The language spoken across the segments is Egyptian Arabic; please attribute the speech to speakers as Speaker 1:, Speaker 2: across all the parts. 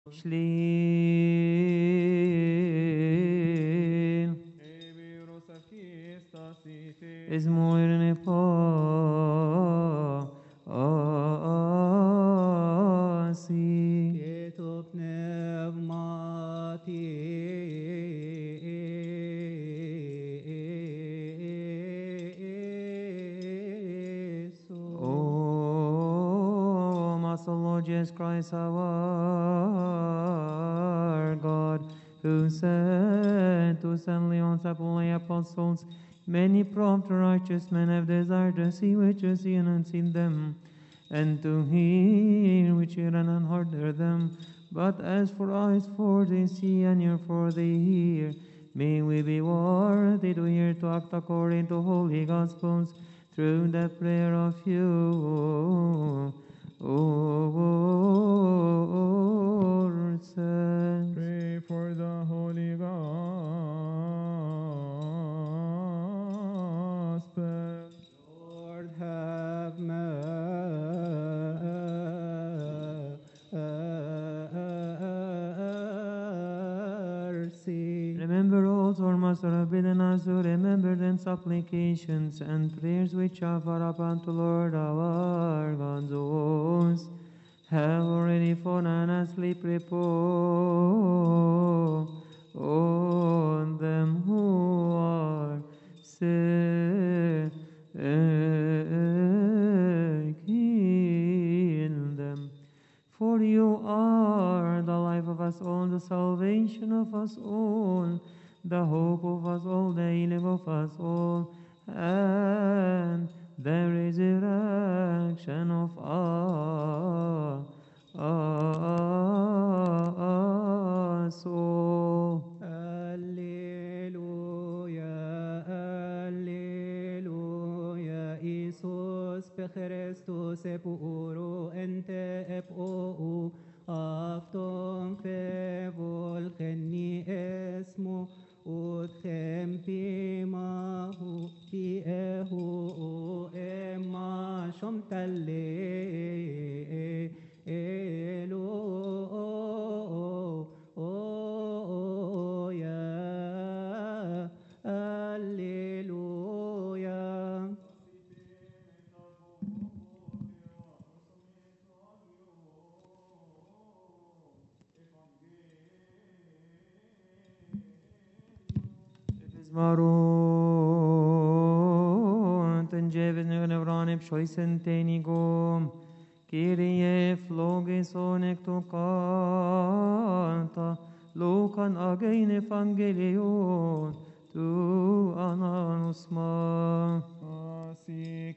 Speaker 1: Schliel is more than a pasi.
Speaker 2: Keto pneumati.
Speaker 1: O Master Lord Jesus Christ, our God, who said to Saint Leon Apostolic apostles, Many prompt righteous men have desired to see which you see and unseen them, and to hear which hear and unheard them. But as for eyes for they see and ear for they hear, may we be worthy to hear to act according to holy gospels through the prayer of you. O saints.
Speaker 3: Pray for the Holy Gospel.
Speaker 2: Lord have mercy.
Speaker 1: Remember also our Master have bidden us to remember them supplications and prayers which offer up unto Lord our God. Those have already fallen asleep repose on them who are sick. Heal them. For you are the life of us all, the salvation of us all, the hope of us all, the healing of us all, and the resurrection of us, us all.
Speaker 2: Alleluia, Alleluia, Iisus pe Christus epuro ente epou, afton pe volcani esmo, ut tempi mahu pi ehu emma shomtalle elo oh yeah Alleluia
Speaker 1: Marun, tenjeves nevrane psoisentenigo, Kyrie flogeson ectocanta, locan agein evangelion, tu ananusma.
Speaker 3: Asi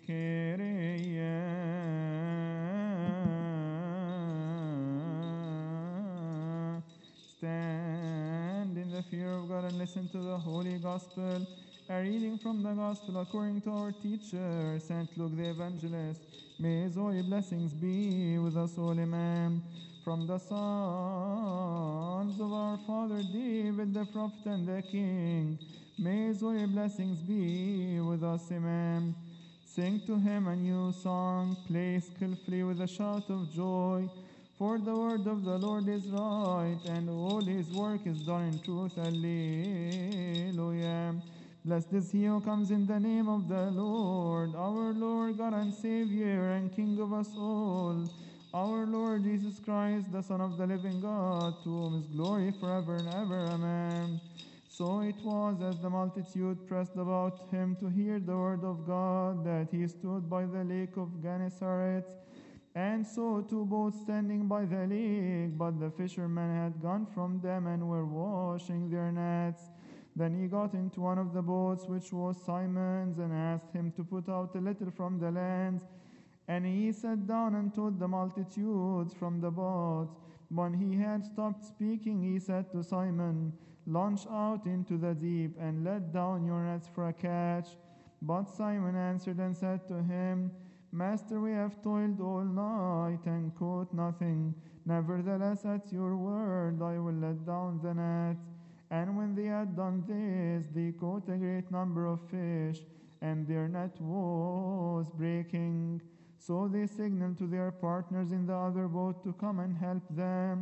Speaker 3: Kyrie. Stand in the fear of God and listen to the Holy Gospel. A reading from the Gospel according to our teacher, Saint Luke the Evangelist. May his holy blessings be with us all, Amen. From the sons of our father David, the prophet and the king, may his holy blessings be with us, Amen. Sing to him a new song, play skillfully with a shout of joy. For the word of the Lord is right, and all his work is done in truth. Alleluia. Blessed is he who comes in the name of the Lord, our Lord God and Savior and King of us all. Our Lord Jesus Christ, the Son of the living God, to whom is glory forever and ever. Amen. So it was as the multitude pressed about him to hear the word of God that he stood by the lake of Gennesaret and saw two boats standing by the lake, but the fishermen had gone from them and were washing their nets. Then he got into one of the boats, which was Simon's, and asked him to put out a little from the land. And he sat down and taught the multitudes from the boat. When he had stopped speaking, he said to Simon, Launch out into the deep and let down your nets for a catch. But Simon answered and said to him, Master, we have toiled all night and caught nothing. Nevertheless, at your word, I will let down the net. And when they had done this, they caught a great number of fish, and their net was breaking. So they signaled to their partners in the other boat to come and help them.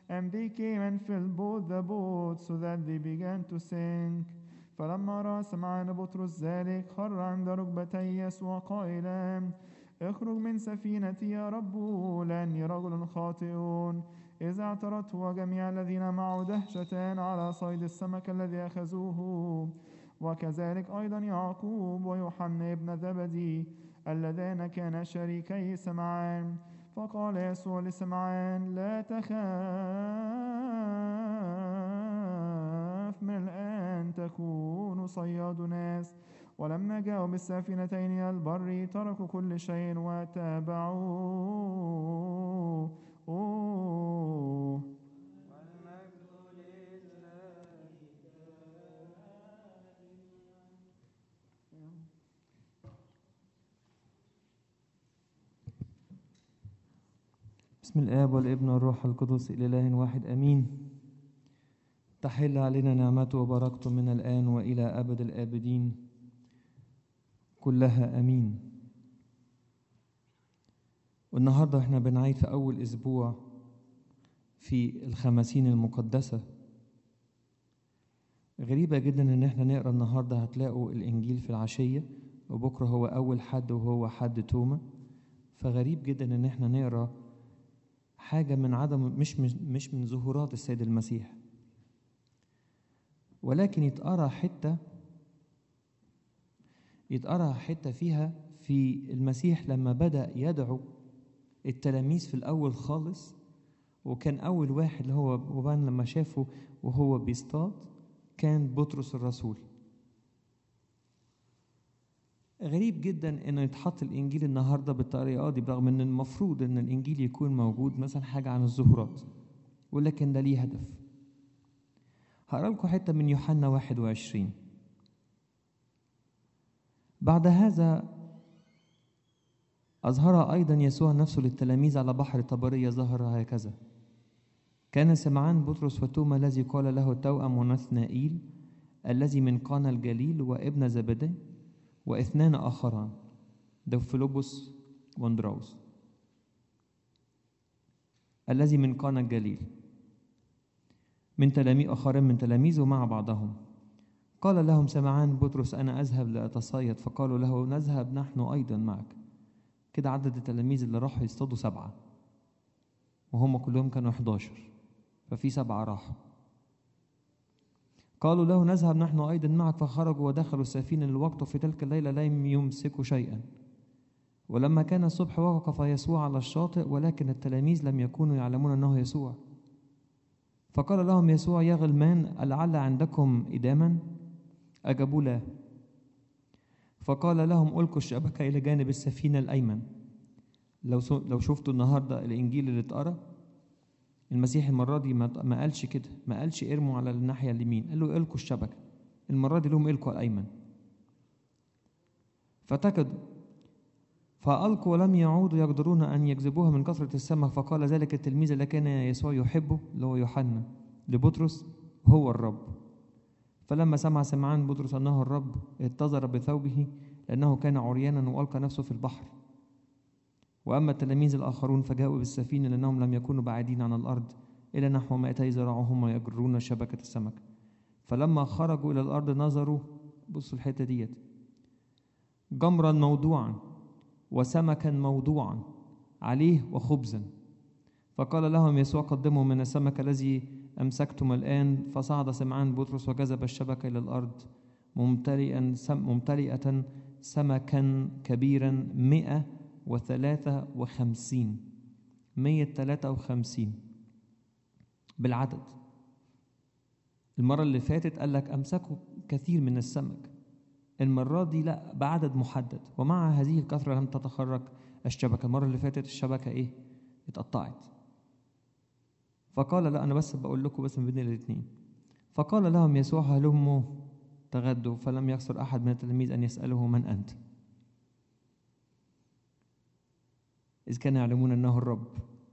Speaker 3: And they came and filled both the boats so that they began to sink. فلما رأى سمعان بطرس ذلك خر عند ركبتي يسوع قائلا اخرج من سفينتي يا رب لأني رجل خاطئ إذا اعترضت وجميع الذين معه دهشة على صيد السمك الذي أخذوه وكذلك أيضا يعقوب ويوحنا ابن زبدي اللذان كانا شريكي سمعان فقال يسوع لسمعان لا تخاف من الآن تكون صياد ناس ولما جاءوا بالسفينتين إلى البر تركوا كل شيء وتابعوه
Speaker 1: بسم الآب والابن والروح القدس الإله واحد أمين تحل علينا نعمته وبركته من الآن وإلى أبد الآبدين كلها أمين والنهاردة احنا بنعيد في أول أسبوع في الخمسين المقدسة غريبة جدا إن احنا نقرأ النهاردة هتلاقوا الإنجيل في العشية وبكرة هو أول حد وهو حد توما فغريب جدا إن احنا نقرأ حاجة من عدم مش مش مش من ظهورات السيد المسيح ولكن يتقرا حتة يتقرا حتة فيها في المسيح لما بدأ يدعو التلاميذ في الأول خالص وكان أول واحد اللي هو وبان لما شافه وهو بيصطاد كان بطرس الرسول غريب جدا انه يتحط الانجيل النهارده بالطريقه دي برغم ان المفروض ان الانجيل يكون موجود مثلا حاجه عن الظهورات ولكن ده ليه هدف هقرا لكم حته من يوحنا 21 بعد هذا أظهر أيضا يسوع نفسه للتلاميذ على بحر طبرية ظهر هكذا كان سمعان بطرس وتوما الذي قال له توأم ونثنائيل الذي من قانا الجليل وابن زبدي واثنان آخران دوفيلوبوس واندراوس الذي من قانا الجليل من تلاميذ آخرين من تلاميذه مع بعضهم قال لهم سمعان بطرس أنا أذهب لأتصيد فقالوا له نذهب نحن أيضا معك كده عدد التلاميذ اللي راحوا يصطادوا سبعة وهم كلهم كانوا 11 ففي سبعة راحوا قالوا له نذهب نحن أيضا معك فخرجوا ودخلوا السفينة للوقت في تلك الليلة لم يمسكوا شيئا ولما كان الصبح وقف يسوع على الشاطئ ولكن التلاميذ لم يكونوا يعلمون أنه يسوع فقال لهم يسوع يا غلمان ألعل عندكم إداما أجابوا لا فقال لهم ألقوا الشبكة إلى جانب السفينة الأيمن لو لو شفتوا النهارده الإنجيل اللي اتقرا المسيح المرة دي ما قالش كده ما قالش ارموا على الناحية اليمين قال له القوا الشبكة المرة دي لهم القوا الأيمن فتكدوا فألقوا ولم يعودوا يقدرون أن يجذبوها من كثرة السمك فقال ذلك التلميذ الذي كان يسوع يحبه اللي هو يوحنا لبطرس هو الرب فلما سمع سمعان بطرس أنه الرب اتزر بثوبه لأنه كان عريانا وألقى نفسه في البحر وأما التلاميذ الآخرون فجاءوا بالسفينة لأنهم لم يكونوا بعيدين عن الأرض إلى نحو مائتي ذراع هم يجرون شبكة السمك فلما خرجوا إلى الأرض نظروا بصوا الحتة ديت جمرا موضوعا وسمكا موضوعا عليه وخبزا فقال لهم يسوع قدموا من السمك الذي أمسكتم الآن فصعد سمعان بطرس وجذب الشبكة إلى الأرض ممتلئا سم ممتلئة سمكا كبيرا مئة وثلاثة وخمسين مية ثلاثة وخمسين بالعدد المرة اللي فاتت قال لك أمسكوا كثير من السمك المرة دي لا بعدد محدد ومع هذه الكثرة لم تتخرج الشبكة المرة اللي فاتت الشبكة إيه اتقطعت فقال لا أنا بس بقول لكم بس ما بين الاثنين فقال لهم يسوع هلموا تغدوا فلم يكسر أحد من التلاميذ أن يسأله من أنت إذ كانوا يعلمون أنه الرب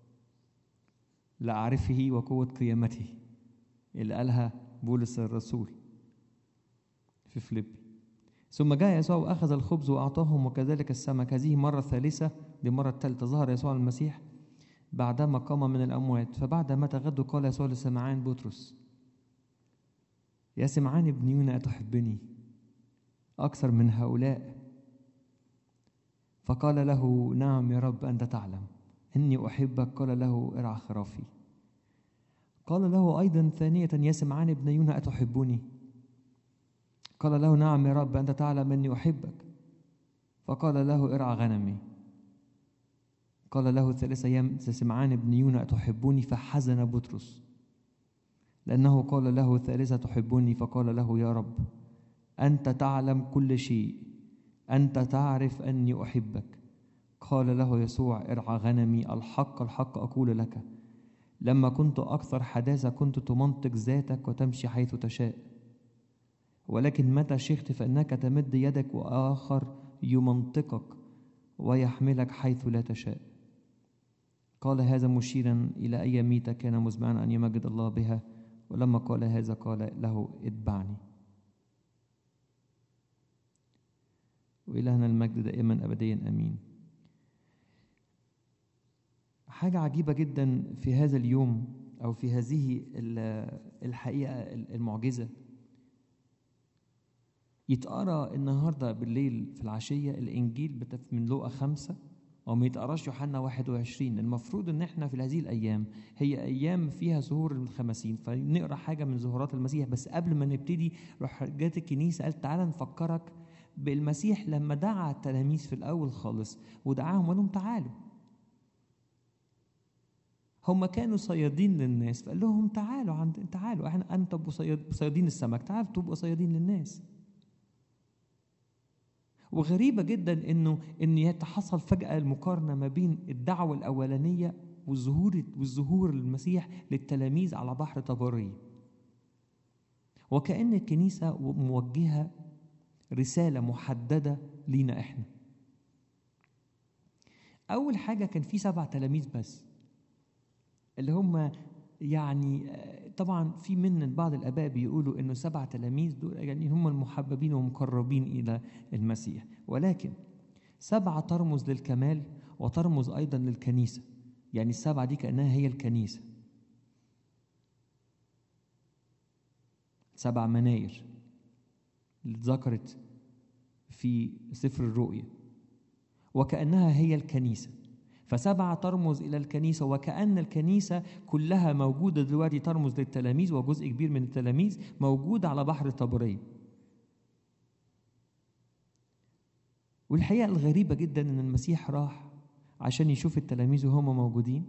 Speaker 1: لأعرفه وقوة قيامته اللي قالها بولس الرسول في فيليب ثم جاء يسوع وأخذ الخبز وأعطاهم وكذلك السمك هذه مرة ثالثة دي مرة الثالثة ظهر يسوع المسيح بعدما قام من الأموات فبعد ما تغدوا قال يسوع لسمعان بطرس يا سمعان ابن يونا أتحبني أكثر من هؤلاء فقال له نعم يا رب أنت تعلم إني أحبك قال له ارعى خرافي قال له أيضا ثانية يا سمعان ابن يونا أتحبني قال له نعم يا رب أنت تعلم أني أحبك فقال له ارعى غنمي قال له ثالثة يا سمعان ابن يونا أتحبني فحزن بطرس لأنه قال له ثالثة تحبني فقال له يا رب أنت تعلم كل شيء أنت تعرف أني أحبك قال له يسوع ارعى غنمي الحق الحق أقول لك لما كنت أكثر حداثة كنت تمنطق ذاتك وتمشي حيث تشاء ولكن متى شئت فإنك تمد يدك وآخر يمنطقك ويحملك حيث لا تشاء قال هذا مشيرا إلى أي ميتة كان مزمعا أن يمجد الله بها ولما قال هذا قال له اتبعني وإلهنا المجد دائما أبديا أمين حاجة عجيبة جدا في هذا اليوم أو في هذه الحقيقة المعجزة يتقرا النهارده بالليل في العشية الإنجيل من لوقا خمسة أو ما يتقراش يوحنا 21 المفروض إن إحنا في هذه الأيام هي أيام فيها ظهور الخمسين فنقرا حاجة من ظهورات المسيح بس قبل ما نبتدي روح جات الكنيسة قالت تعالى نفكرك بالمسيح لما دعا التلاميذ في الأول خالص ودعاهم وقال لهم تعالوا هم كانوا صيادين للناس فقال لهم تعالوا عند تعالوا احنا انتم تبقوا صياد... صيادين السمك تعالوا تبقوا صيادين للناس وغريبة جدا انه ان يتحصل فجأة المقارنة ما بين الدعوة الأولانية والظهور والظهور المسيح للتلاميذ على بحر طبرية وكأن الكنيسة موجهة رسالة محددة لينا احنا أول حاجة كان في سبع تلاميذ بس اللي هم يعني طبعا في من بعض الاباء بيقولوا انه سبع تلاميذ دول يعني هم المحببين ومقربين الى المسيح ولكن سبعه ترمز للكمال وترمز ايضا للكنيسه يعني السبعه دي كانها هي الكنيسه سبع مناير اللي اتذكرت في سفر الرؤيا وكانها هي الكنيسه فسبعة ترمز إلى الكنيسة وكأن الكنيسة كلها موجودة دلوقتي ترمز للتلاميذ وجزء كبير من التلاميذ موجود على بحر طبرية والحقيقة الغريبة جدا إن المسيح راح عشان يشوف التلاميذ وهم موجودين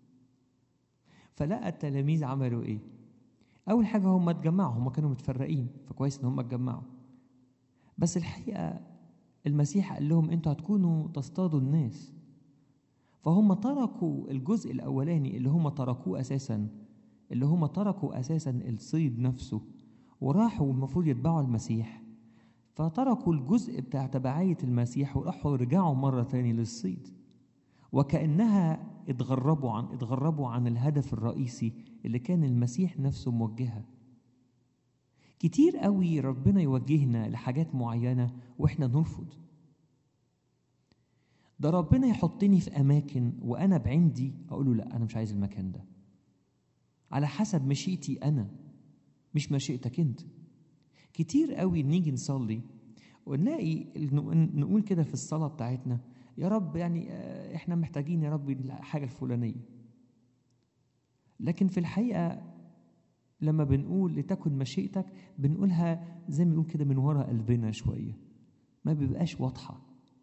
Speaker 1: فلقى التلاميذ عملوا إيه؟ أول حاجة هم اتجمعوا هم كانوا متفرقين فكويس إن هم اتجمعوا بس الحقيقة المسيح قال لهم أنتوا هتكونوا تصطادوا الناس فهم تركوا الجزء الأولاني اللي هم تركوه أساسا اللي هم تركوا أساسا الصيد نفسه وراحوا المفروض يتبعوا المسيح فتركوا الجزء بتاع تبعية المسيح وراحوا رجعوا مرة تاني للصيد وكأنها اتغربوا عن اتغربوا عن الهدف الرئيسي اللي كان المسيح نفسه موجهها كتير قوي ربنا يوجهنا لحاجات معينة واحنا نرفض ده ربنا يحطني في اماكن وانا بعندي اقول له لا انا مش عايز المكان ده على حسب مشيئتي انا مش مشيئتك انت كتير قوي نيجي نصلي ونلاقي نقول كده في الصلاه بتاعتنا يا رب يعني احنا محتاجين يا رب الحاجه الفلانيه لكن في الحقيقه لما بنقول لتكن مشيئتك بنقولها زي ما بنقول كده من ورا قلبنا شويه ما بيبقاش واضحه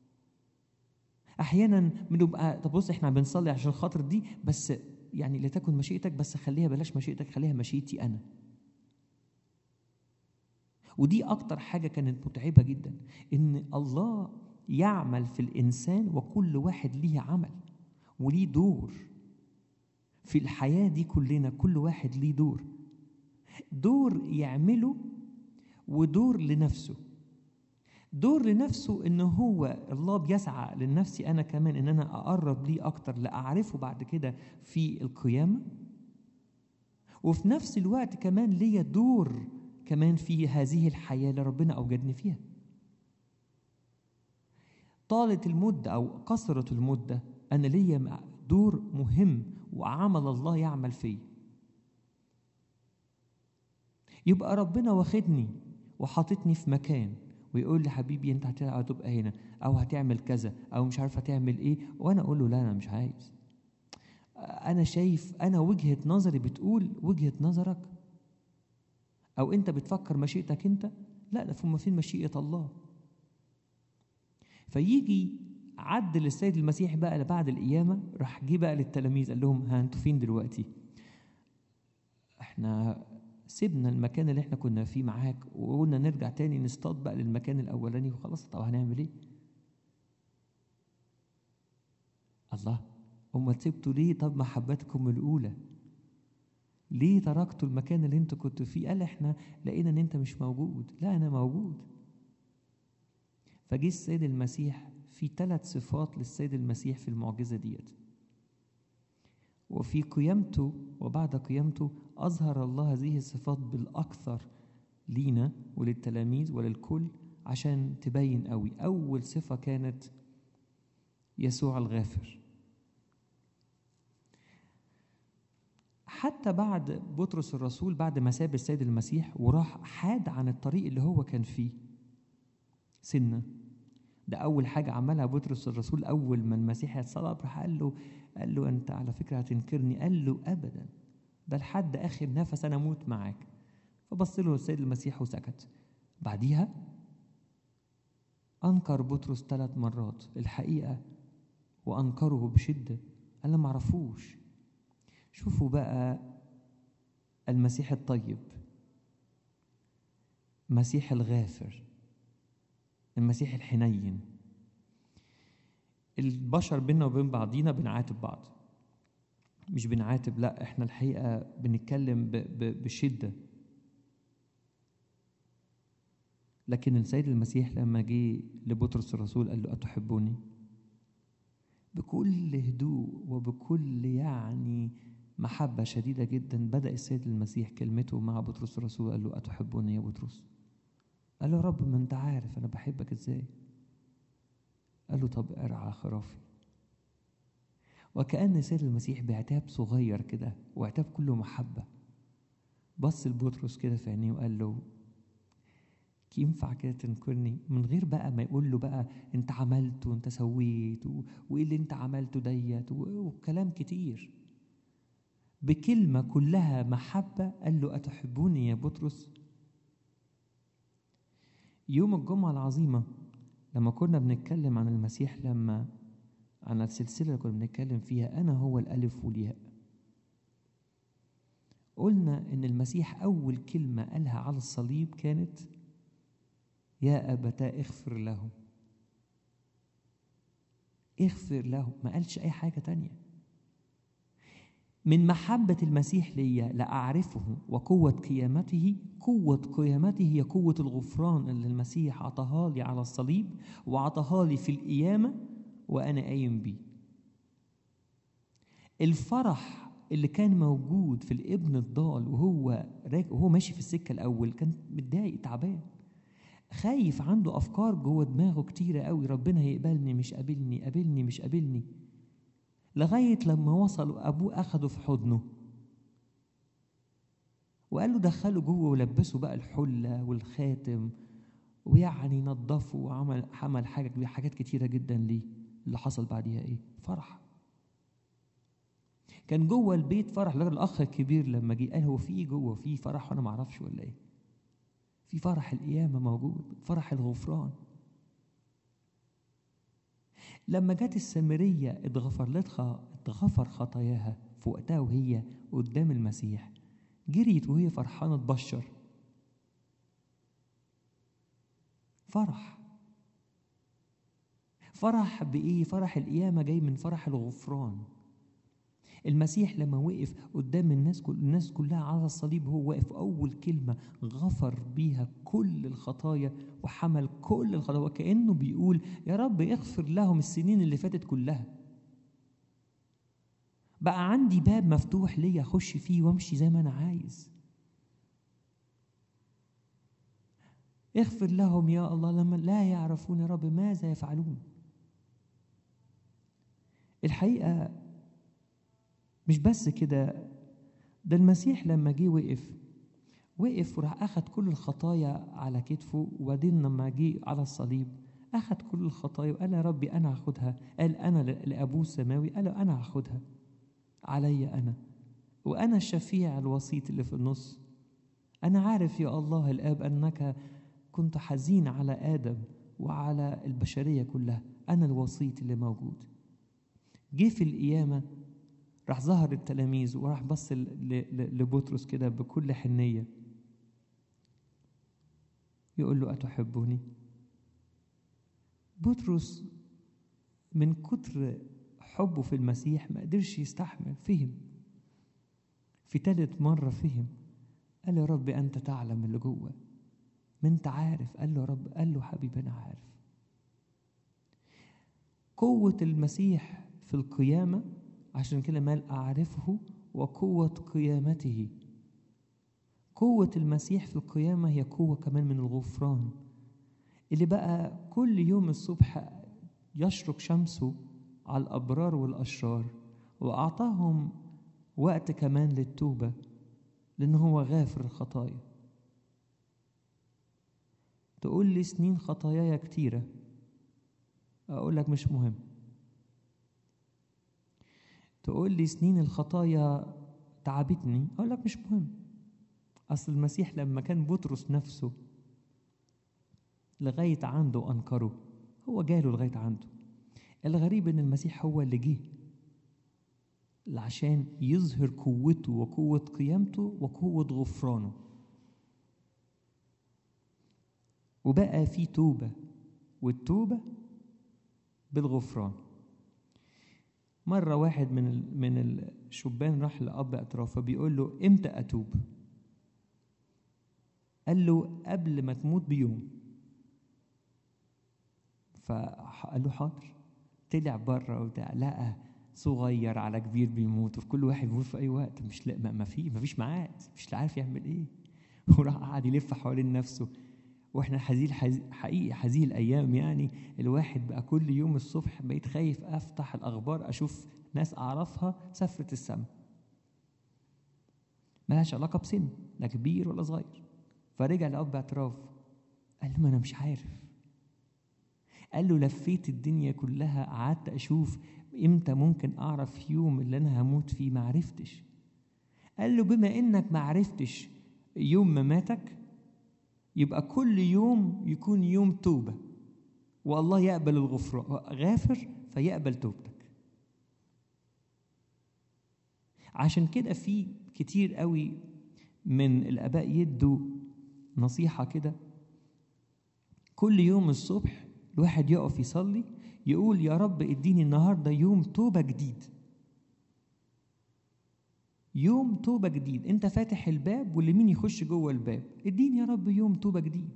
Speaker 1: احيانا بنبقى طب بص احنا بنصلي عشان خاطر دي بس يعني لتكن مشيئتك بس خليها بلاش مشيئتك خليها مشيئتي انا ودي اكتر حاجه كانت متعبه جدا ان الله يعمل في الانسان وكل واحد ليه عمل وليه دور في الحياه دي كلنا كل واحد ليه دور دور يعمله ودور لنفسه دور لنفسه ان هو الله بيسعى لنفسي انا كمان ان انا اقرب ليه اكتر لاعرفه بعد كده في القيامه وفي نفس الوقت كمان ليا دور كمان في هذه الحياه اللي ربنا اوجدني فيها طالت المده او قصرت المده انا ليا
Speaker 4: دور مهم وعمل الله يعمل فيه يبقى ربنا واخدني وحاططني في مكان ويقول لي حبيبي انت هت- هتبقى هنا او هتعمل كذا او مش عارف هتعمل ايه وانا اقول له لا انا مش عايز انا شايف انا وجهة نظري بتقول وجهة نظرك او انت بتفكر مشيئتك انت لا ده فما فين مشيئة الله فيجي عدل السيد المسيح بقى بعد القيامة راح جه بقى للتلاميذ قال لهم ها انتوا فين دلوقتي احنا سيبنا المكان اللي احنا كنا فيه معاك وقلنا نرجع تاني نصطاد بقى للمكان الاولاني وخلاص طب هنعمل ايه الله امال سبتوا ليه طب محبتكم الاولى ليه تركتوا المكان اللي انتوا كنتوا فيه قال احنا لقينا ان انت مش موجود لا انا موجود فجه السيد المسيح في ثلاث صفات للسيد المسيح في المعجزه ديت وفي قيامته وبعد قيامته اظهر الله هذه الصفات بالاكثر لينا وللتلاميذ وللكل عشان تبين قوي اول صفه كانت يسوع الغافر حتى بعد بطرس الرسول بعد ما ساب السيد المسيح وراح حاد عن الطريق اللي هو كان فيه سنة ده أول حاجة عملها بطرس الرسول أول ما المسيح اتصلب راح قال له قال له أنت على فكرة هتنكرني قال له أبدا ده لحد آخر نفس أنا أموت معاك فبص له السيد المسيح وسكت بعديها أنكر بطرس ثلاث مرات الحقيقة وأنكره بشدة أنا ما أعرفوش شوفوا بقى المسيح الطيب المسيح الغافر المسيح الحنين البشر بينا وبين بعضينا بنعاتب بعض مش بنعاتب لا احنا الحقيقة بنتكلم ب ب بشدة لكن السيد المسيح لما جه لبطرس الرسول قال له أتحبني بكل هدوء وبكل يعني محبة شديدة جدا بدأ السيد المسيح كلمته مع بطرس الرسول قال له أتحبني يا بطرس قال له يا رب ما أنت عارف أنا بحبك إزاي قال له طب ارعى خرافي وكأن السيد المسيح بعتاب صغير كده وعتاب كله محبة بص لبطرس كده في عينيه وقال له ينفع كده تنكرني من غير بقى ما يقول له بقى انت عملت وانت سويت و... وايه اللي انت عملته ديت و... وكلام كتير بكلمة كلها محبة قال له أتحبوني يا بطرس يوم الجمعة العظيمة لما كنا بنتكلم عن المسيح لما عن السلسلة اللي كنا بنتكلم فيها أنا هو الألف والياء قلنا إن المسيح أول كلمة قالها على الصليب كانت يا أبتاه اغفر له اغفر له ما قالش أي حاجة تانية من محبة المسيح ليا لأعرفه وقوة قيامته قوة قيامته هي قوة الغفران اللي المسيح عطاها لي على الصليب وعطاها لي في القيامة وأنا قايم بيه الفرح اللي كان موجود في الابن الضال وهو راك وهو ماشي في السكة الأول كان متضايق تعبان خايف عنده أفكار جوه دماغه كتيرة قوي ربنا هيقبلني مش قابلني قابلني مش قابلني لغاية لما وصل أبوه أخده في حضنه وقال له دخله جوه ولبسه بقى الحلة والخاتم ويعني نظفه وعمل عمل حاجة حاجات كتيرة جدا ليه اللي حصل بعديها إيه؟ فرح كان جوه البيت فرح لغاية الأخ الكبير لما جه قال هو في إيه جوه في فرح وأنا معرفش ولا إيه؟ في فرح القيامة موجود فرح الغفران لما جت السامرية اتغفر لها اتغفر خطاياها في وقتها وهي قدام المسيح جريت وهي فرحانة تبشر فرح فرح بإيه؟ فرح القيامة جاي من فرح الغفران المسيح لما وقف قدام الناس كل الناس كلها على الصليب هو واقف أول كلمة غفر بيها كل الخطايا وحمل كل الخطايا وكأنه بيقول يا رب اغفر لهم السنين اللي فاتت كلها بقى عندي باب مفتوح ليا أخش فيه وأمشي زي ما أنا عايز اغفر لهم يا الله لما لا يعرفون يا رب ماذا يفعلون الحقيقة مش بس كده ده المسيح لما جه وقف وقف وراح أخد كل الخطايا على كتفه وبعدين لما جه على الصليب أخد كل الخطايا وقال يا ربي أنا هاخدها قال أنا ل- لأبوه السماوي قال له أنا هاخدها علي أنا وأنا الشفيع الوسيط اللي في النص أنا عارف يا الله الآب أنك كنت حزين على آدم وعلى البشرية كلها أنا الوسيط اللي موجود جه في القيامة راح ظهر التلاميذ وراح بص ل- ل- لبطرس كده بكل حنية يقول له أتحبني بطرس من كتر حبه في المسيح ما قدرش يستحمل فهم في تالت مرة فهم قال يا رب أنت تعلم اللي جوه ما أنت عارف قال له يا رب قال له حبيبي أنا عارف قوة المسيح في القيامة عشان كده مال أعرفه وقوة قيامته قوة المسيح في القيامة هي قوة كمان من الغفران اللي بقى كل يوم الصبح يشرق شمسه على الأبرار والأشرار وأعطاهم وقت كمان للتوبة لأن هو غافر الخطايا تقول لي سنين خطاياي كتيرة أقول لك مش مهم تقول لي سنين الخطايا تعبتني أقول لك مش مهم أصل المسيح لما كان بطرس نفسه لغاية عنده أنكره هو جاله لغاية عنده الغريب إن المسيح هو اللي جه عشان يظهر قوته وقوة قيامته وقوة غفرانه وبقى في توبة والتوبة بالغفران مرة واحد من ال- من الشبان راح لأب أطرافه بيقول له إمتى أتوب؟ قال له قبل ما تموت بيوم فقال له حاضر طلع بره وبتاع لقى صغير على كبير بيموت وفي كل واحد بيموت في اي وقت مش لا ما ما في ما فيش ميعاد مش عارف يعمل ايه وراح قعد يلف حوالين نفسه واحنا حزين حز... حقيقي هذه الايام يعني الواحد بقى كل يوم الصبح بقيت خايف افتح الاخبار اشوف ناس اعرفها سافرت السماء ملهاش علاقه بسن لا كبير ولا صغير فرجع لاب اعتراف قال له ما انا مش عارف قال له لفيت الدنيا كلها قعدت اشوف امتى ممكن اعرف يوم اللي انا هموت فيه ما عرفتش قال له بما انك ما عرفتش يوم مماتك يبقى كل يوم يكون يوم توبة والله يقبل الغفران غافر فيقبل توبتك عشان كده في كتير قوي من الآباء يدوا نصيحة كده كل يوم الصبح الواحد يقف يصلي يقول يا رب اديني النهارده يوم توبة جديد يوم توبة جديد انت فاتح الباب واللي مين يخش جوه الباب اديني يا رب يوم توبة جديد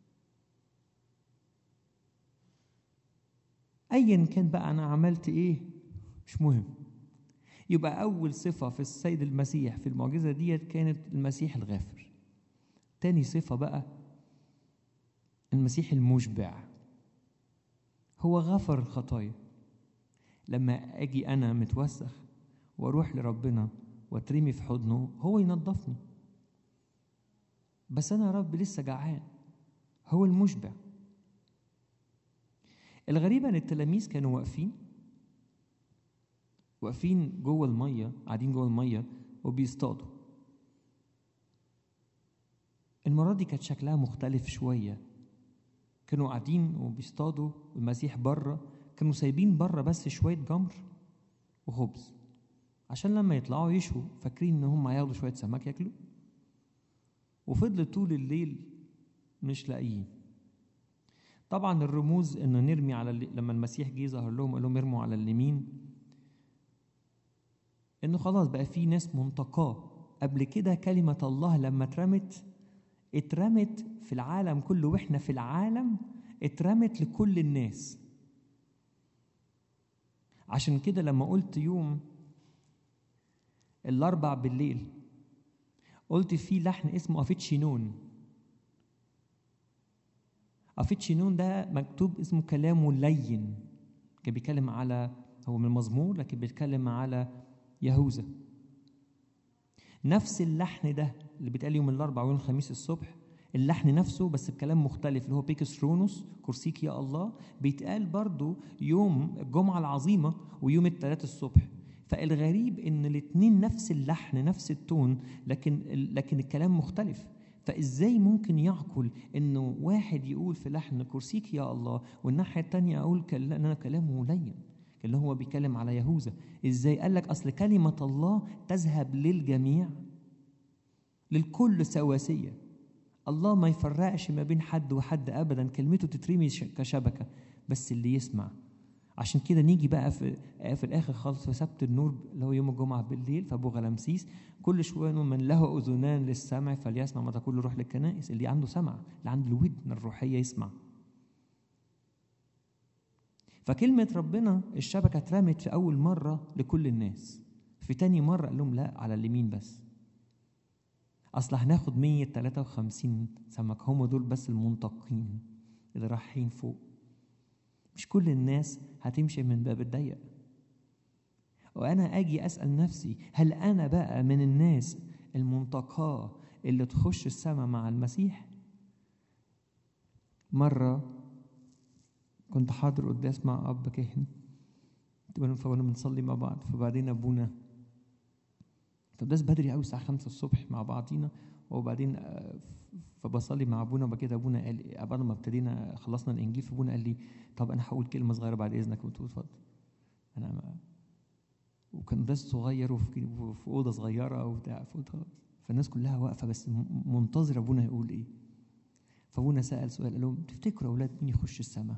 Speaker 4: ايا كان بقى انا عملت ايه مش مهم يبقى اول صفة في السيد المسيح في المعجزة ديت كانت المسيح الغافر تاني صفة بقى المسيح المشبع هو غفر الخطايا لما اجي انا متوسخ واروح لربنا واترمي في حضنه هو ينظفني بس انا يا رب لسه جعان هو المشبع الغريبه ان التلاميذ كانوا واقفين واقفين جوه الميه قاعدين جوه الميه وبيصطادوا المره دي كانت شكلها مختلف شويه كانوا قاعدين وبيصطادوا والمسيح بره كانوا سايبين بره بس شويه جمر وخبز عشان لما يطلعوا يشوا فاكرين ان هم هياخدوا شويه سمك ياكلوا وفضلت طول الليل مش لاقيين طبعا الرموز انه نرمي على اللي لما المسيح جه ظهر لهم قال لهم ارموا على اليمين انه خلاص بقى في ناس منتقاه قبل كده كلمه الله لما اترمت اترمت في العالم كله واحنا في العالم اترمت لكل الناس عشان كده لما قلت يوم الاربع بالليل قلت في لحن اسمه افيتشينون افيتشينون ده مكتوب اسمه كلامه لين كان بيتكلم على هو من المزمور لكن بيتكلم على يهوذا نفس اللحن ده اللي بيتقال يوم الاربعاء ويوم الخميس الصبح اللحن نفسه بس بكلام مختلف اللي هو بيكس رونوس كرسيك يا الله بيتقال برضو يوم الجمعة العظيمة ويوم الثلاث الصبح فالغريب ان الاثنين نفس اللحن نفس التون لكن لكن الكلام مختلف فازاي ممكن يعقل انه واحد يقول في لحن كرسيك يا الله والناحيه الثانيه اقول كل- ان انا كلامه لين اللي هو بيتكلم على يهوذا ازاي قال لك اصل كلمه الله تذهب للجميع للكل سواسيه الله ما يفرقش ما بين حد وحد ابدا كلمته تترمي ش- كشبكه بس اللي يسمع عشان كده نيجي بقى في في الاخر خالص في سبت النور اللي هو يوم الجمعه بالليل في ابو غلامسيس كل شويه نقول من له اذنان للسمع فليسمع ما تقول روح للكنائس اللي عنده سمع اللي عنده الودن الروحيه يسمع فكلمة ربنا الشبكة اترمت في أول مرة لكل الناس في تاني مرة قال لهم لا على اليمين بس أصل هناخد 153 سمك هم دول بس المنتقين اللي رايحين فوق مش كل الناس هتمشي من باب الضيق وأنا أجي أسأل نفسي هل أنا بقى من الناس المنتقاة اللي تخش السماء مع المسيح مرة كنت حاضر قداس مع أب كاهن فكنا بنصلي مع بعض فبعدين أبونا فقداس بدري قوي الساعة خمسة الصبح مع بعضينا وبعدين آه، فبصلي مع أبونا وبعد كده أبونا قال بعد ما ابتدينا خلصنا الإنجيل فأبونا قال لي طب أنا هقول كلمة صغيرة بعد إذنك قلت له اتفضل أنا ما وكان قداس صغير وفي وفي أوضة صغيرة وبتاع فقلت خلاص فالناس كلها واقفة بس م- منتظرة أبونا يقول إيه فأبونا سأل سؤال قال لهم تفتكروا يا أولاد مين يخش السماء؟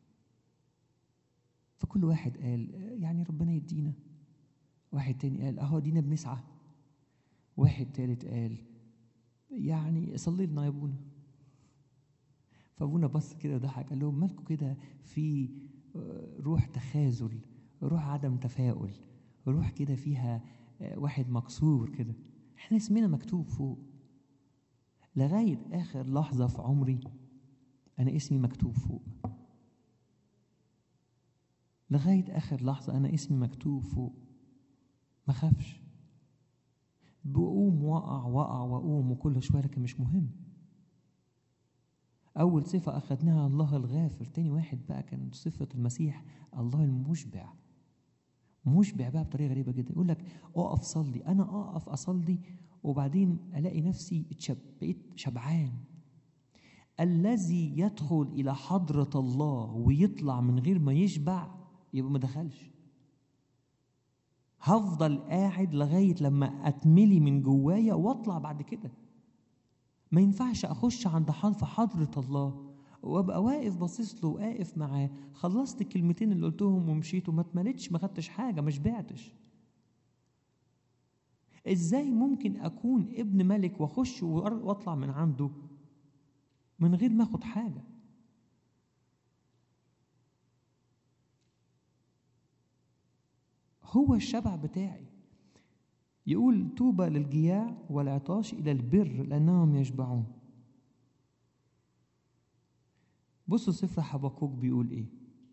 Speaker 4: فكل واحد قال آه، يعني ربنا يدينا واحد تاني قال اهو دينا بنسعى واحد تالت قال يعني صلي لنا يا ابونا فابونا بص كده وضحك قال لهم مالكم كده في آه، روح تخاذل روح عدم تفاؤل روح كده فيها آه، واحد مكسور كده احنا اسمنا مكتوب فوق لغاية آخر لحظة في عمري أنا اسمي مكتوب فوق لغاية آخر لحظة أنا اسمي مكتوب فوق ما خافش بقوم وقع وقع وأقوم وكل شوية لكن مش مهم أول صفة أخدناها الله الغافر تاني واحد بقى كان صفة المسيح الله المشبع مشبع بقى بطريقة غريبة جدا يقول لك أقف صلي أنا أقف أصلي وبعدين ألاقي نفسي اتشب بقيت شبعان الذي يدخل إلى حضرة الله ويطلع من غير ما يشبع يبقى ما دخلش هفضل قاعد لغاية لما أتملي من جوايا وأطلع بعد كده ما ينفعش أخش عند حض- في حضرة الله وابقى واقف باصص له واقف معاه خلصت الكلمتين اللي قلتهم ومشيت وما اتملتش ما خدتش حاجه ما شبعتش ازاي ممكن اكون ابن ملك واخش وأر- واطلع من عنده من غير ما اخد حاجه هو الشبع بتاعي يقول طوبى للجياع والعطاش الى البر لانهم يشبعون بصوا سفر حبقوق بيقول ايه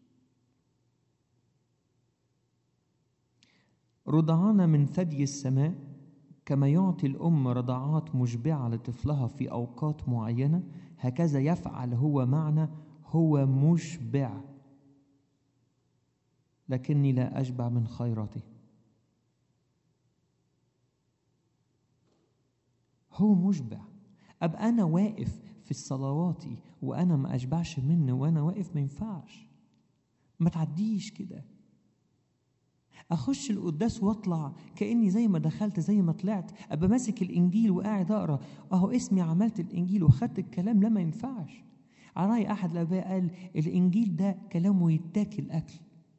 Speaker 4: رضعانا من ثدي السماء كما يعطي الأم رضعات مشبعة لطفلها في أوقات معينة هكذا يفعل هو معنا هو مشبع لكني لا أشبع من خيراته هو مشبع أبقى أنا واقف في صلواتي وأنا ما أشبعش منه وأنا واقف ما ينفعش ما تعديش كده اخش القداس واطلع كاني زي ما دخلت زي ما طلعت ابقى ماسك الانجيل وقاعد اقرا اهو اسمي عملت الانجيل وخدت الكلام لا ما ينفعش على راي احد الاباء قال الانجيل ده كلامه يتاكل اكل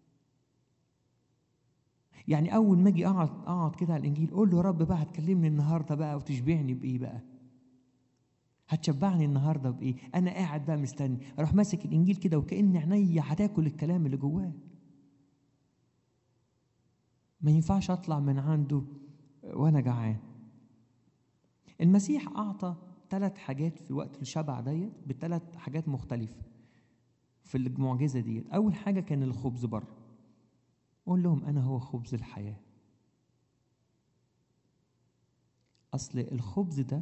Speaker 4: يعني اول ما اجي اقعد اقعد كده على الانجيل قول له يا رب بقى هتكلمني النهارده بقى وتشبعني بايه بقى هتشبعني النهارده بايه انا قاعد بقى مستني اروح ماسك الانجيل كده وكان عينيا هتاكل الكلام اللي جواه ما ينفعش اطلع من عنده وانا جعان المسيح اعطى ثلاث حاجات في وقت الشبع ديت بثلاث حاجات مختلفه في المعجزه ديت اول حاجه كان الخبز بره قول لهم انا هو خبز الحياه أصل الخبز ده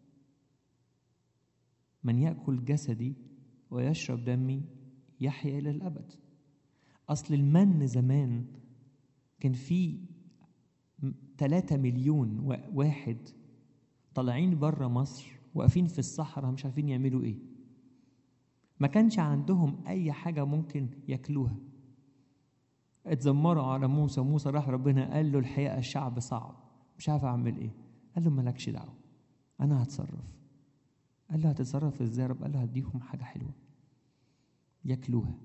Speaker 4: من يأكل جسدي ويشرب دمي يحيا إلى الأبد أصل المن زمان كان في تلاتة مليون وا- واحد طالعين بره مصر واقفين في الصحراء مش عارفين يعملوا ايه ما كانش عندهم اي حاجة ممكن ياكلوها اتذمروا على موسى موسى راح ربنا قال له الحقيقة الشعب صعب مش عارف اعمل ايه قال له مالكش دعوة انا هتصرف قال له هتتصرف ازاي يا رب قال له هديهم حاجة حلوة ياكلوها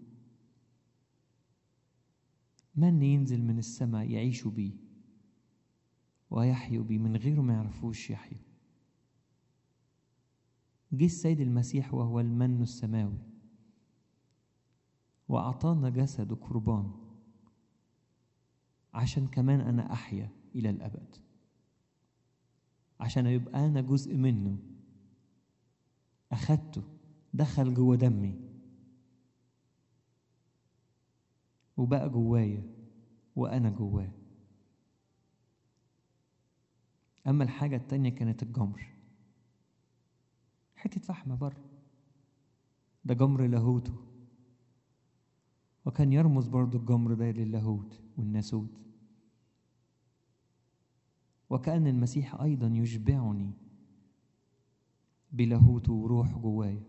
Speaker 4: من ينزل من السماء يعيشوا بيه ويحيوا بيه من غيره ما يعرفوش يحيوا جه السيد المسيح وهو المن السماوي وأعطانا جسده قربان عشان كمان أنا أحيا إلى الأبد عشان يبقى أنا جزء منه أخدته دخل جوه دمي وبقى جوايا وأنا جواه أما الحاجة التانية كانت الجمر حتة فحمة بره ده جمر لاهوته وكان يرمز برضو الجمر ده للاهوت والناسوت وكأن المسيح أيضا يشبعني بلاهوته وروح جوايا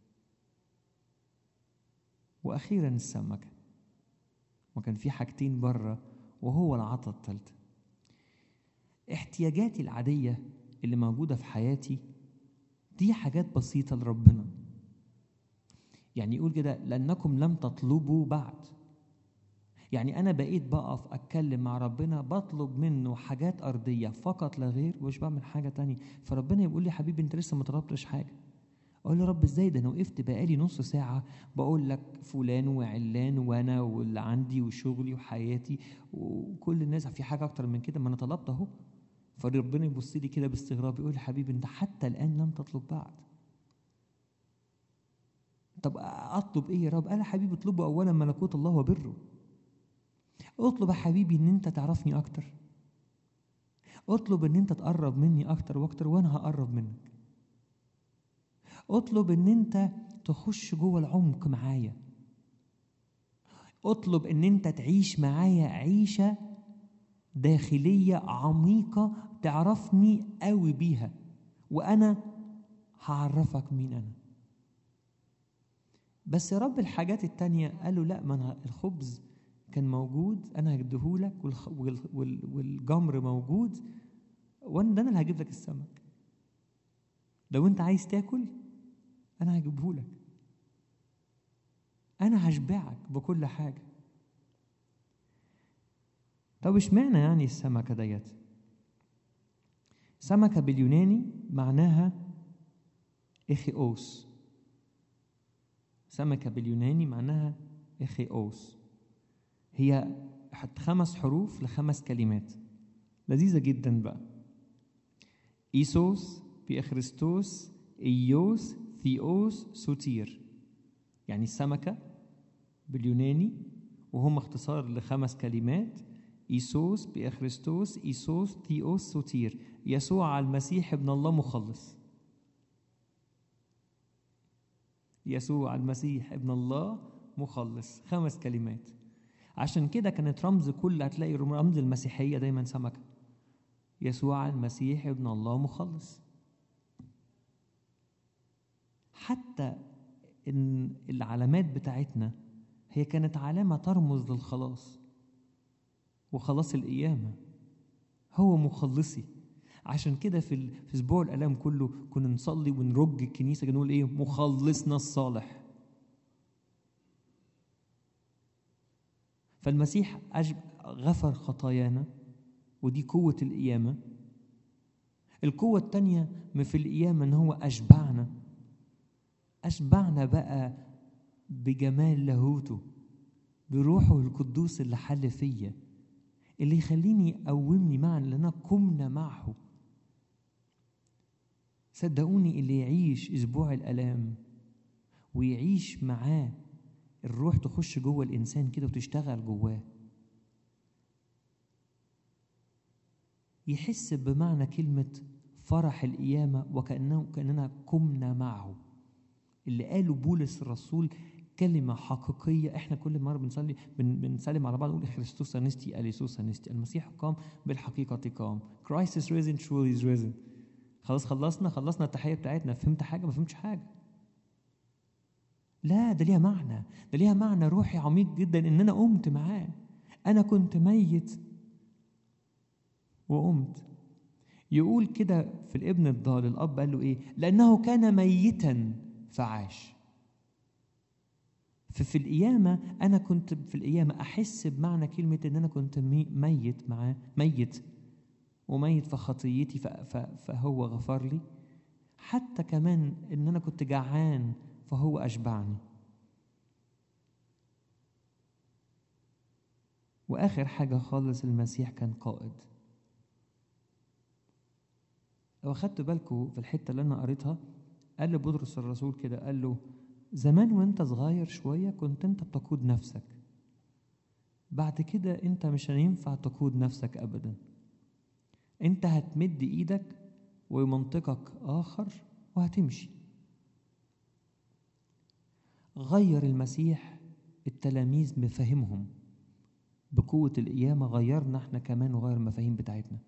Speaker 4: وأخيرا السمكة وكان في حاجتين بره وهو العطا التالتة احتياجاتي العادية اللي موجودة في حياتي دي حاجات بسيطة لربنا يعني يقول كده لأنكم لم تطلبوا بعد يعني أنا بقيت بقف أتكلم مع ربنا بطلب منه حاجات أرضية فقط لا غير ومش بعمل حاجة تانية فربنا يقول لي حبيبي أنت لسه ما طلبتش حاجة أقول له رب إزاي ده أنا وقفت بقالي نص ساعة بقول لك فلان وعلان وأنا واللي عندي وشغلي وحياتي وكل الناس في حاجة أكتر من كده ما أنا طلبت أهو فربنا يبص لي كده باستغراب يقول لي حبيبي أنت حتى الآن لم تطلب بعد طب اطلب ايه يا رب قال يا حبيبي اطلبوا اولا ملكوت الله وبره اطلب يا حبيبي ان انت تعرفني اكتر اطلب ان انت تقرب مني اكتر واكتر وانا هقرب منك اطلب ان انت تخش جوه العمق معايا اطلب ان انت تعيش معايا عيشه داخليه عميقه تعرفني قوي بيها وانا هعرفك مين انا بس يا رب الحاجات التانية قالوا لا ما أنا الخبز كان موجود أنا هديهولك والخ- وال- وال- والجمر موجود وأنا ده أنا اللي هجيب لك السمك لو أنت عايز تاكل أنا هجيبهولك أنا هشبعك بكل حاجة طب اشمعنى يعني السمكة ديت سمكة باليوناني معناها إخيوس سمكة باليوناني معناها إخيوس هي حت خمس حروف لخمس كلمات لذيذة جدا بقى إيسوس بإخريستوس إيوس ثيوس سوتير يعني السمكة باليوناني وهم اختصار لخمس كلمات إيسوس بإخريستوس إيسوس ثيوس سوتير يسوع المسيح ابن الله مخلص يسوع المسيح ابن الله مخلص خمس كلمات عشان كده كانت رمز كل هتلاقي رمز المسيحية دايما سمكة يسوع المسيح ابن الله مخلص حتى إن العلامات بتاعتنا هي كانت علامة ترمز للخلاص وخلاص القيامة هو مخلصي عشان كده في ال- في اسبوع الالام كله كنا نصلي ونرج الكنيسه كنا نقول ايه مخلصنا الصالح فالمسيح أجب غفر خطايانا ودي قوة القيامة القوة التانية ما في القيامة إن هو أشبعنا أشبعنا بقى بجمال لاهوته بروحه القدوس اللي حل فيا اللي يخليني يقومني معا لأننا قمنا معه صدقوني اللي يعيش اسبوع الالام ويعيش معاه الروح تخش جوه الانسان كده وتشتغل جواه يحس بمعنى كلمه فرح القيامة وكأنه كأننا قمنا معه اللي قاله بولس الرسول كلمة حقيقية احنا كل مرة بنصلي بن بنسلم على بعض نقول خريستوس انستي اليسوس انستي المسيح قام بالحقيقة قام Christ is risen truly is risen خلاص خلصنا خلصنا التحية بتاعتنا فهمت حاجة ما فهمتش حاجة لا ده ليها معنى ده ليها معنى روحي عميق جدا ان انا قمت معاه انا كنت ميت وقمت يقول كده في الابن الضال الاب قال له ايه لانه كان ميتا فعاش ففي القيامة أنا كنت في القيامة أحس بمعنى كلمة إن أنا كنت مي- ميت معاه ميت وميت في خطيتي ف- ف- فهو غفر لي حتى كمان إن أنا كنت جعان فهو أشبعني وآخر حاجة خالص المسيح كان قائد لو أخدت بالكم في الحتة اللي أنا قريتها قال لبطرس الرسول كده قال له زمان وانت صغير شوية كنت انت بتقود نفسك بعد كده انت مش هينفع تقود نفسك ابدا انت هتمد ايدك ومنطقك اخر وهتمشي غير المسيح التلاميذ مفاهيمهم بقوة القيامة غيرنا احنا كمان وغير المفاهيم بتاعتنا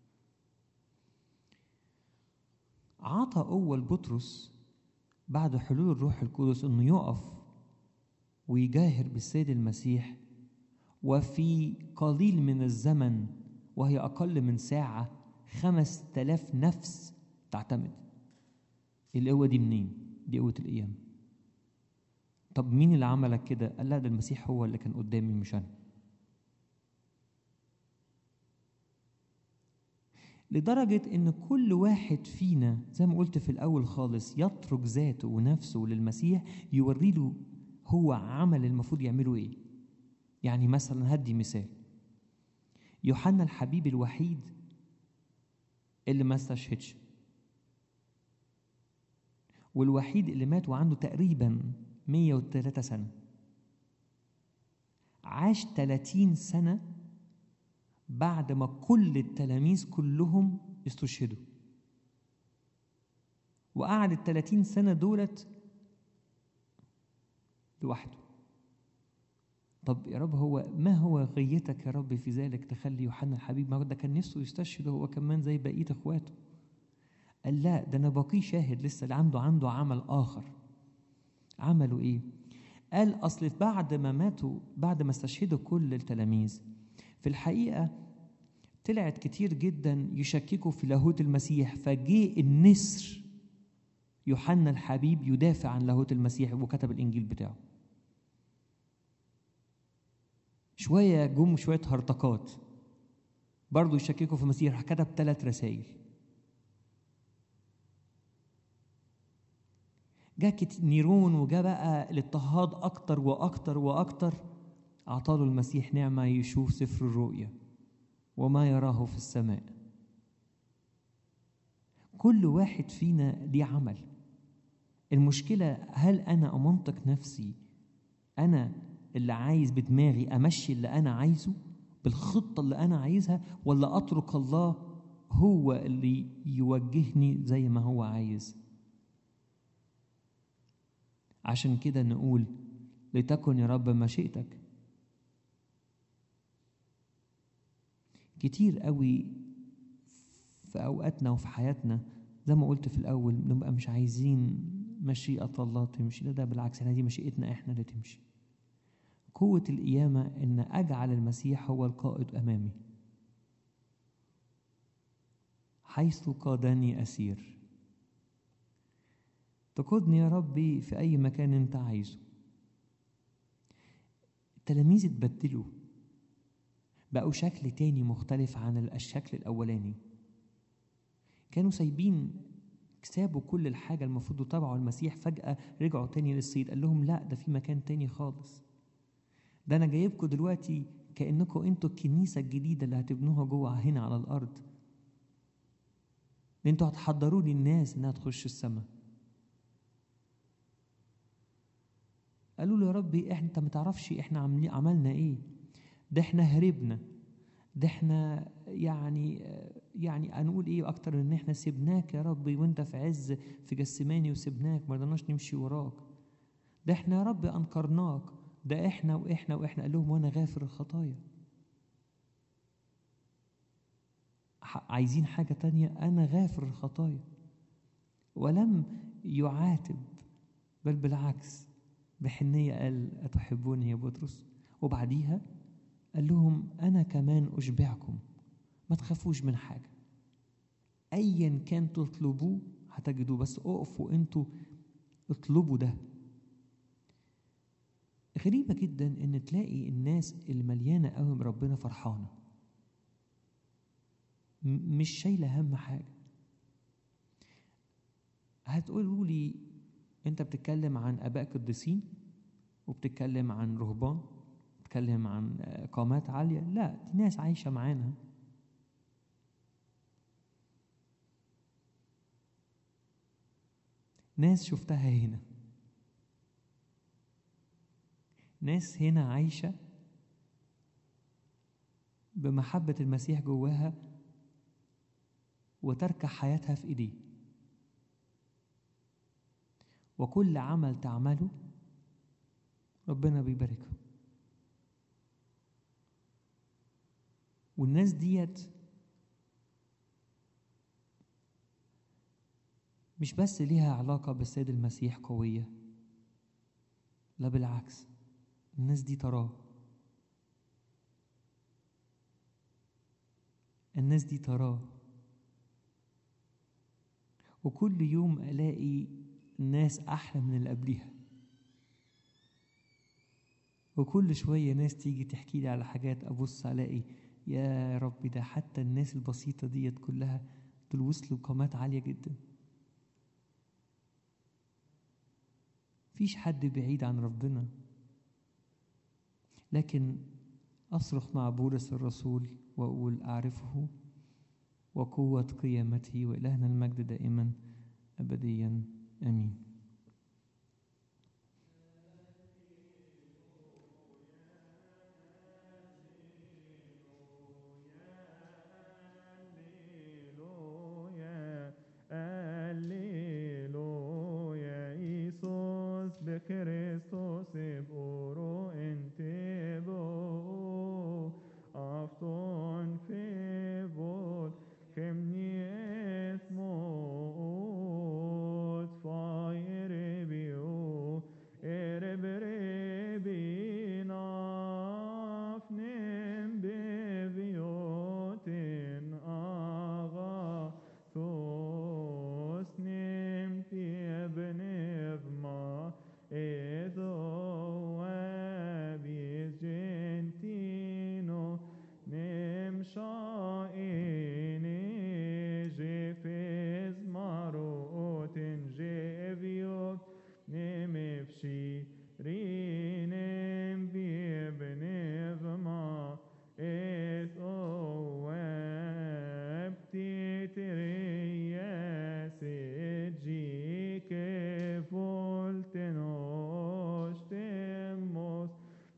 Speaker 4: عطى أول بطرس بعد حلول الروح القدس انه يقف ويجاهر بالسيد المسيح وفي قليل من الزمن وهي أقل من ساعة خمس تلاف نفس تعتمد القوة دي منين؟ دي قوة القيامة طب مين اللي عملك كده؟ قال لا ده المسيح هو اللي كان قدامي مش أنا لدرجة إن كل واحد فينا زي ما قلت في الأول خالص يترك ذاته ونفسه للمسيح يوري له هو عمل المفروض يعمله إيه يعني مثلا هدي مثال يوحنا الحبيب الوحيد اللي ما استشهدش والوحيد اللي مات وعنده تقريبا 103 سنة عاش 30 سنة بعد ما كل التلاميذ كلهم استشهدوا وقعد ال 30 سنة دولت لوحده طب يا رب هو ما هو غيتك يا رب في ذلك تخلي يوحنا الحبيب ما هو ده كان نفسه يستشهد هو كمان زي بقية اخواته قال لا ده انا باقي شاهد لسه اللي عنده عنده عمل اخر عملوا ايه قال اصل بعد ما ماتوا بعد ما استشهدوا كل التلاميذ في الحقيقة طلعت كتير جدا يشككوا في لاهوت المسيح فجه النسر يوحنا الحبيب يدافع عن لاهوت المسيح وكتب الإنجيل بتاعه شوية جم شوية هرطقات برضه يشككوا في المسيح راح كتب ثلاث رسائل جاء كت- نيرون وجاء بقى الاضطهاد أكتر وأكتر وأكتر أعطاله المسيح نعمة يشوف سفر الرؤيا وما يراه في السماء كل واحد فينا ليه عمل المشكلة هل أنا أمنطق نفسي أنا اللي عايز بدماغي أمشي اللي أنا عايزه بالخطة اللي أنا عايزها ولا أترك الله هو اللي يوجهني زي ما هو عايز عشان كده نقول لتكن يا رب مشيئتك كتير قوي في أوقاتنا وفي حياتنا زي ما قلت في الأول نبقى مش عايزين مشيئة الله تمشي لا ده بالعكس احنا دي مشيئتنا احنا اللي تمشي قوة القيامة إن أجعل المسيح هو القائد أمامي حيث قادني أسير تقودني يا ربي في أي مكان أنت عايزه التلاميذ اتبدلوا بقوا شكل تاني مختلف عن الشكل الأولاني كانوا سايبين سابوا كل الحاجة المفروض يتابعوا المسيح فجأة رجعوا تاني للصيد قال لهم لا ده في مكان تاني خالص ده أنا جايبكم دلوقتي كأنكم أنتوا الكنيسة الجديدة اللي هتبنوها جوه هنا على الأرض أنتوا هتحضروا لي الناس إنها تخش السماء قالوا له يا ربي احنا انت ما تعرفش احنا عاملين عملنا ايه ده احنا هربنا ده احنا يعني يعني هنقول ايه اكتر ان احنا سيبناك يا رب وانت في عز في جسماني وسيبناك ما رضناش نمشي وراك ده احنا يا رب انكرناك ده احنا واحنا واحنا قال لهم وانا غافر الخطايا ح- عايزين حاجة تانية أنا غافر الخطايا ولم يعاتب بل بالعكس بحنية قال أتحبوني يا بطرس وبعديها قال لهم أنا كمان أشبعكم ما تخافوش من حاجة أيا كان تطلبوه هتجدوه بس اقفوا انتوا اطلبوا ده غريبة جدا ان تلاقي الناس اللي مليانة قوي بربنا فرحانة م- مش شايلة هم حاجة هتقولوا لي انت بتتكلم عن اباء قديسين وبتتكلم عن رهبان بتتكلم عن آه، قامات عالية لا دي ناس عايشة معانا ناس شفتها هنا ناس هنا عايشة بمحبة المسيح جواها وتركع حياتها في ايديه وكل عمل تعمله ربنا بيباركه والناس ديت مش بس ليها علاقة بالسيد المسيح قوية لا بالعكس الناس دي تراه الناس دي تراه وكل يوم ألاقي ناس أحلى من اللي قبليها وكل شوية ناس تيجي تحكي لي على حاجات أبص ألاقي يا رب ده حتى الناس البسيطة ديت كلها دول وصلوا لقامات عالية جدا فيش حد بعيد عن ربنا لكن أصرخ مع بولس الرسول وأقول أعرفه وقوة قيامته وإلهنا المجد دائما أبديا آمين
Speaker 3: Alleluia, Alleluia, Iisus be Christus eboro entebo, afton febor, chemni et mot, faere bio, erebere binafnem beviotin aga, tos nem tiebnevma, edo abis gentino, nem shaene jefes marotin jeviot, nem efshi rinem biebnevma, et oab titerias et gique voltenos temos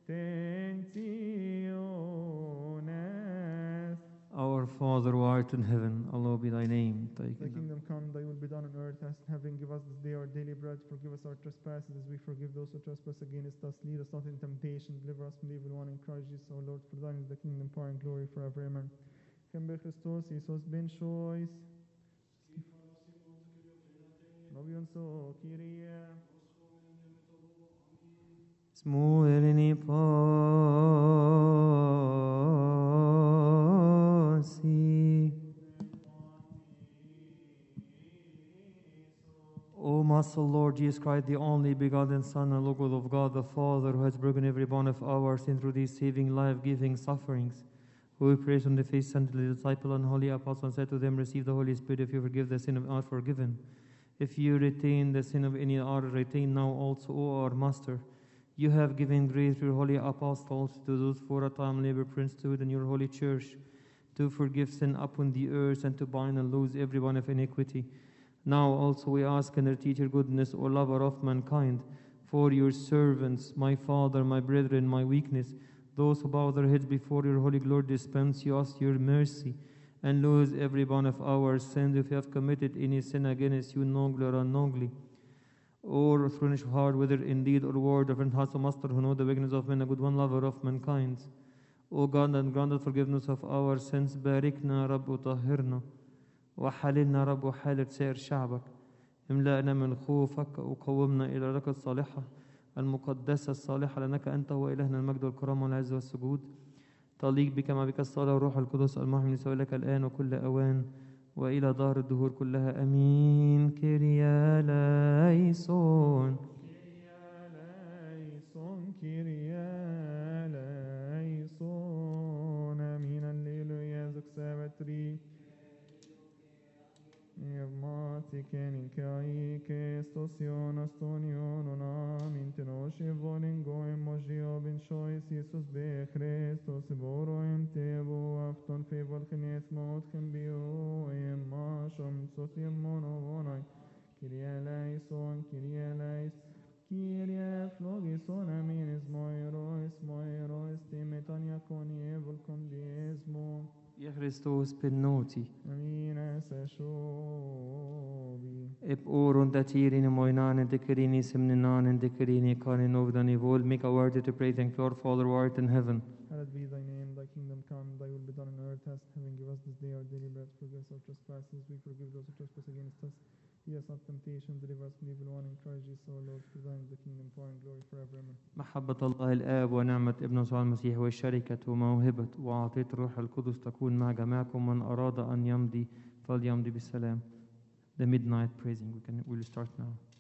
Speaker 3: tensiones.
Speaker 1: Our Father who art in heaven, hallowed be thy name. Thy
Speaker 3: Thy
Speaker 1: kingdom.
Speaker 3: kingdom come, thy will be done on earth as in heaven. Give us this day our daily bread. Forgive us our trespasses as we forgive those who trespass against us. Lead us not into temptation. Deliver us from the evil one in Christ Jesus, our Lord. For thine is the kingdom, power, and glory forever. Amen. Kembe Christos, Isos ben shois. Novion so, Kyrie.
Speaker 1: Smuerini posi. O merciful Lord Jesus Christ, the only begotten Son and Lord of God, the Father, who has broken every bond of our sin through these saving, life-giving sufferings, who we praise on the face and the disciple and holy apostle and said to them, Receive the Holy Spirit if you forgive the sin of are forgiven. If you retain the sin of any are retain now also, O our Master. You have given grace to your holy apostles, to those for a time labor priesthood in your holy church, to forgive sin upon the earth and to bind and loose every one of iniquity. Now also we ask and repeat your goodness, O lover of mankind, for your servants, my Father, my brethren, my weakness, those who bow their heads before your holy glory, dispense you us your mercy, and lose every one of our sins if we have committed any sin against you, knowingly or unknowingly, or through of heart, whether in deed or word, of heart, O Master, who know the weakness of men, a good one lover of mankind. O God, and grant the forgiveness of our sins, باركنا رب وطهرنا وحللنا رب وحالة سائر شعبك املأنا من خوفك وقومنا إلى لك الصالحة المقدسة الصالحة لأنك أنت هو إلهنا المجد والكرامة والعز والسجود تليق بك ما بك الصلاة والروح القدس المحمي لسوى لك الآن وكل أوان وإلى دار الدهور كلها أمين كريا ليسون
Speaker 3: Kyrie Kyrie eleison. Amin. Alleluia. Zuxavetri. Evmatiken in kai kestos astonion amin tenoshe volen goem mojio ben shois Jesus be Christos boro em tevo afton fevol knes mot kem bio em mashom sotim mono vonai Kyrie eleison Kyrie eleison Kyrie flogison amin esmoiro esmoiro estimetania coni evol diesmo
Speaker 1: يا Christus benoti
Speaker 3: Amin eseshobi
Speaker 1: eb oron datirin moinan dekerini semninan dekerini kanin ovdani vol make a word to pray thank Lord Father who art in heaven
Speaker 3: Hallowed be thy name, thy kingdom come, thy will be done on earth as in heaven. Give us this day our daily bread, forgive us our trespasses, we forgive those who trespass against us. Lead us not into temptation, deliver us from evil one, in Christ Jesus our Lord, for thine is the kingdom, power, and glory forever. Amen.
Speaker 1: محبة الله الآب ونعمة ابن يسوع المسيح والشركة وموهبة وعطية الروح القدس تكون مع جميعكم من أراد أن يمضي فليمضي بالسلام The midnight praising we can we'll start now